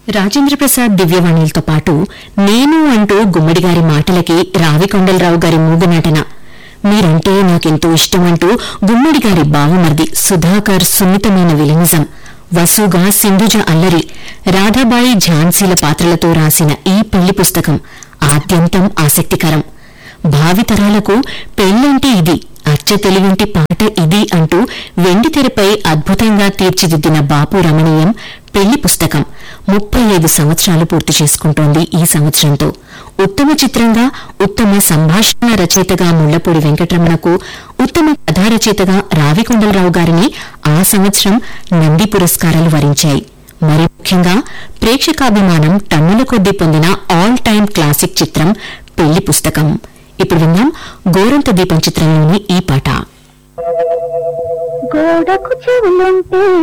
రాజేంద్ర ప్రసాద్ దివ్యవాణిలతో పాటు నేను అంటూ గుమ్మడిగారి మాటలకి రావికొండలరావు గారి మూగునాటన మీరంటే నాకెంతో ఇష్టమంటూ గుమ్మడిగారి బావమర్ది సుధాకర్ సున్నితమైన విలనిజం వసుగా సింధుజ అల్లరి రాధాబాయి ఝాన్సీల పాత్రలతో రాసిన ఈ పెళ్లి పుస్తకం ఆద్యంతం ఆసక్తికరం భావితరాలకు పెళ్లంటే ఇది అచ్చ తెలుగుంటి పాట ఇది అంటూ వెండి తెరపై అద్భుతంగా తీర్చిదిద్దిన బాపు రమణీయం పెళ్లి పుస్తకం ముప్పై ఐదు సంవత్సరాలు పూర్తి చేసుకుంటోంది ఈ సంవత్సరంతో ఉత్తమ చిత్రంగా ఉత్తమ సంభాషణ రచయితగా ముళ్లపూడి వెంకటరమణకు ఉత్తమ కథా రచయితగా రావికొండలరావు గారిని ఆ సంవత్సరం నంది పురస్కారాలు వరించాయి మరి ముఖ్యంగా ప్రేక్షకాభిమానం టన్నుల కొద్దీ పొందిన ఆల్ టైమ్ క్లాసిక్ చిత్రం పెళ్లి పుస్తకం ఇప్పుడు విందాం గోరంత దీపం చిత్రంలోని ఈ పాట గోడకు చెవులుంటే